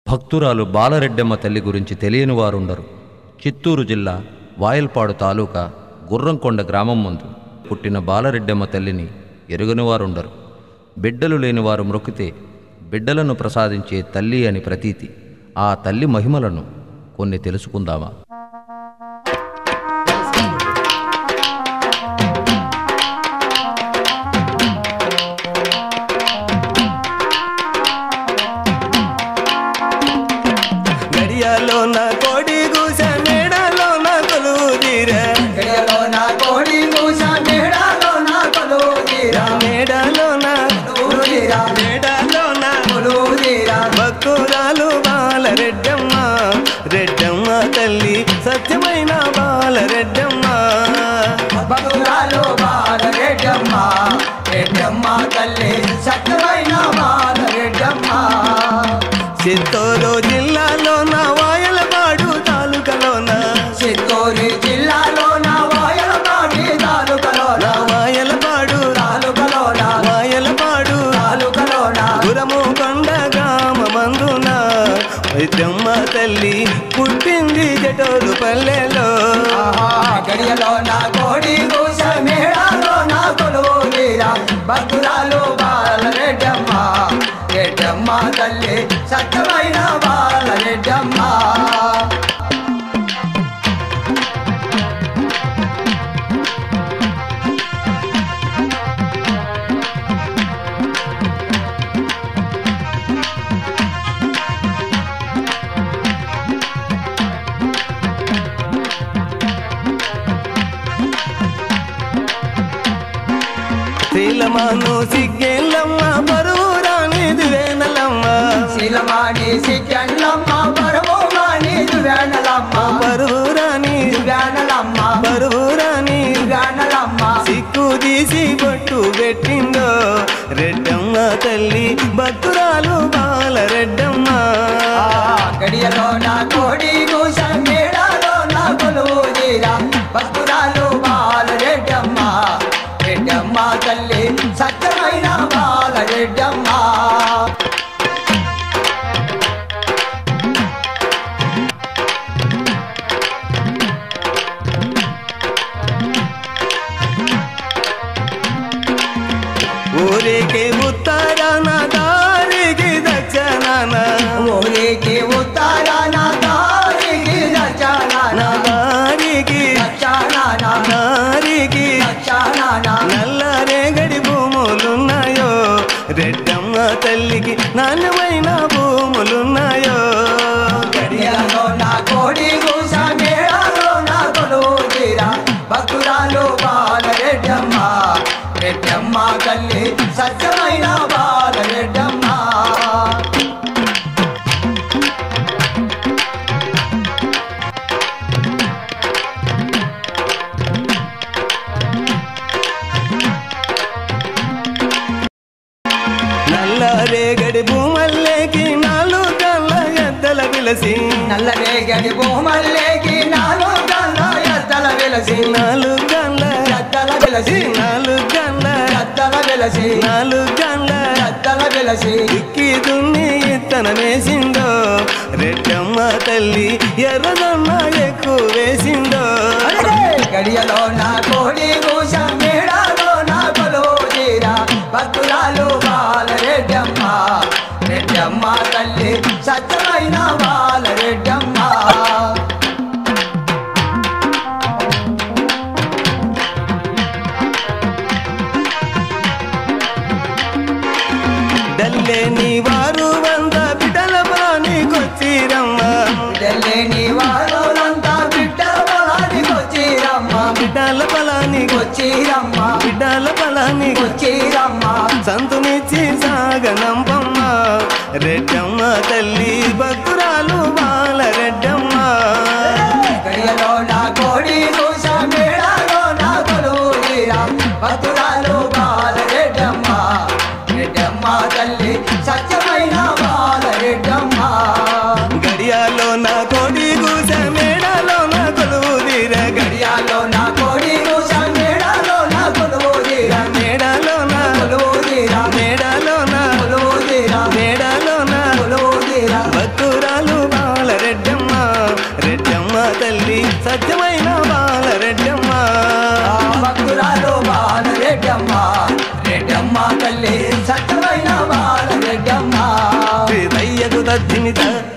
భక్తురాలు బాలరెడ్డమ్మ తల్లి గురించి తెలియని వారుండరు చిత్తూరు జిల్లా వాయల్పాడు తాలూకా గుర్రంకొండ గ్రామం ముందు పుట్టిన బాలరెడ్డమ్మ తల్లిని ఎరుగని వారుండరు బిడ్డలు లేనివారు మ్రొక్కితే బిడ్డలను ప్రసాదించే తల్లి అని ప్రతీతి ఆ తల్లి మహిమలను కొన్ని తెలుసుకుందామా గడియాలో నా కోడి గూస మేడలో నా కొలువు తీరా గడియలో నా కోడి మూస మేడాలో నా కొలువుదీరా మేడలో నా కొలువుదీరా మేడలో నా కొలువుదీరా భక్తురాలు బాలరెడ్డమ్మ రెడ్డమ్మ తల్లి సత్యమైన బాలరెడ్డమ్మ భక్తురాలు బాల రెడ్డమ్మ రెడ్డమ్మ తల్లి సత్యమైన బాల రెడ్డమ్మ చిత్తూరు జిల్లాలో నా వాయలపాడు తాలూకలోన చిత్తూరు జిల్లాలో నా వాయలపాడి తాలూకలోన నా వాయలపాడు తాలూకలోన వాయలపాడు తాలూకలోన గురము కొండ గ్రామమందున వైద్యమ్మ తల్లి పుట్టింది జటోరు పల్లెలో ఆహా, గడియలో నా కోడి కూస మేడాలో నా కొలువుదీరా భక్తురాలు బాల రెడ్డమ్మ రెడ్డమ్మ తల్లి సత్యమైన బాల రెడ్డమ్మ శీలమాను సిగ్గేళ్ళమ్మ పరువురానిది వేనలమ్మ శీలమాణి సిగ్గండ్లమ్మ పరమోమాణి దువ్యానలమ్మ పరువురాని దువ్యానలమ్మ పరువురాని దువ్యానలమ్మ సిక్కు తీసి బొట్టు పెట్టిందో రెడ్డమ్మ తల్లి భక్తురాలు బాల రెడ్డమ్మ గడియలో నా కోడి కూస మేడాలో నా కొలువుదీరా భక్తురాలు బాల రెడ్డమ్మ రెడ్డమ్మ తల్లి సత్యమైన బాల రెడ్డమ్మ ఊరికి ఉత్తరాన దారికి దక్షిణాన ఊరికి ఉత్తరాన దారికి దక్షిణాన నా దారికి దక్షిణాన దారికి దక్షిణాన నల్లరేగడి భూములున్నాయో రెడ్డమ్మ తల్లికి నాణ్యమైన భూములున్నాయో గడియలో నా కోడి కూస మేడాలో నా కొలువుదీరా భక్తురాలు బాల రెడ్డమ్మ రెడ్డమ్మ తల్లి సత్యమైన బాల రెడ్డమ్మ నల్లరేగడి భూమల్లేకి నాలుగు కళ్ళ ఎద్దల విలసి నల్లరేగడి భూమల్లేకి నాలో గల్ల ఎద్దల వెలసి నాలుగు కళ్ళ ఎద్దల వెలసి నాలుగు కళ్ళ ఎద్దల వెలసి నాలుగు కళ్ళ ఎద్దల వెలసి ఇక్కి దున్ని ఇత్తనమేసిందో రెడ్డమ్మ తల్లి ఎర్రదమ్మ ఎక్కువ వేసిందో గడియలో నా కోడి కూస మేడాలో నా కొలువుదీరా భక్తురాలు బాల రెడ్డమ్మ రెడ్డమ్మ తల్లి సత్యమైన బాల రెడ్డమ్మ డల్లేని వారు వంద బిడల బానికొచ్చిరమ్మ ఢిల్లీని వారోలంతా బిడ్డల పొలానికి వచ్చిరమ్మ బిడ్డల బలానికి వచ్చిరమ్మ బిడ్డల బలానికి వచ్చిరమ్మ సంతునిచ్చి సాగనంపమ్మ రెడ్డమ్మ తల్లి భక్తురాలు బాల రెడ్డమ్మ గడియలో నా కోడి కూస మేడాలో నా కొలువుదీరా భక్తురాలు బాల రెడ్డమ్మ రెడ్డమ్మ తల్లి సత్యమైన బాల రెడ్డమ్మ గడియాలో నా కోడి గూస మేడలో నా కొలువు తీర గడియాలో నా కోడి కూస మేడాలో నా కొలువుదీరా మేడలో నా కొలువుదీరా మేడలో నా కొలువుదీరా మేడలో నా కొలువుదీరా భక్తుర సత్యమైన బాలరెడ్డమ్మ భక్తురాలు బాల రెడ్డమ్మ రెడ్డమ్మ తల్లి సత్యమైన బాల రెడ్డమ్మ శ్రీదయ్యకు తద్దిమిత